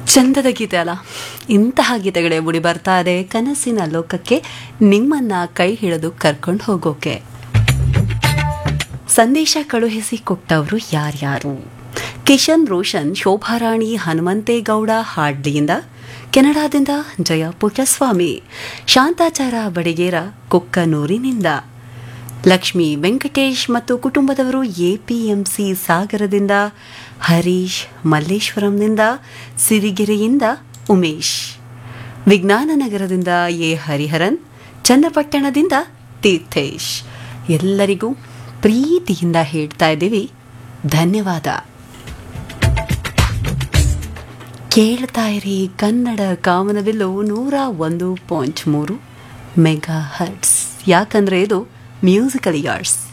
ಚಂದದ ಗೀತೆ ಅಲ್ಲ ಇಂತಹ ಗೀತೆಗಳೇ ಮುಡಿ ಬರ್ತಾ ಇದೆ ಕನಸಿನ ಲೋಕಕ್ಕೆ ನಿಮ್ಮನ್ನ ಕೈ ಹಿಡಿದು ಕರ್ಕೊಂಡು ಹೋಗೋಕೆ ಸಂದೇಶ ಕಳುಹಿಸಿ ಕೊಟ್ಟವರು ಯಾರ್ಯಾರು ಕಿಶನ್ ರೋಷನ್ ಶೋಭಾರಾಣಿ ಹನುಮಂತೇಗೌಡ ಹಾಡ್ಲಿಯಿಂದ ಕೆನಡಾದಿಂದ ಜಯ ಪುಟ್ಟಸ್ವಾಮಿ ಶಾಂತಾಚಾರ ಬಡಿಗೇರ ಕುಕ್ಕನೂರಿನಿಂದ ಲಕ್ಷ್ಮಿ ವೆಂಕಟೇಶ್ ಮತ್ತು ಕುಟುಂಬದವರು ಎಪಿಎಂಸಿ ಸಾಗರದಿಂದ ಹರೀಶ್ ಮಲ್ಲೇಶ್ವರಂನಿಂದ ಸಿರಿಗೆರೆಯಿಂದ ಉಮೇಶ್ ವಿಜ್ಞಾನ ನಗರದಿಂದ ಎ ಹರಿಹರನ್ ಚನ್ನಪಟ್ಟಣದಿಂದ ತೀರ್ಥೇಶ್ ಎಲ್ಲರಿಗೂ ಪ್ರೀತಿಯಿಂದ ಹೇಳ್ತಾ ಇದ್ದೀವಿ ಧನ್ಯವಾದ ಕೇಳ್ತಾ ಇರಿ ಕನ್ನಡ ಕಾಮನಬಿಲ್ಲು ನೂರ ಒಂದು ಪಾಯಿಂಟ್ ಮೂರು ಮೆಗಾ ಹರ್ಟ್ಸ್ ಯಾಕಂದ್ರೆ ಇದು ಮ್ಯೂಸಿಕಲ್ ಇಯರ್ಸ್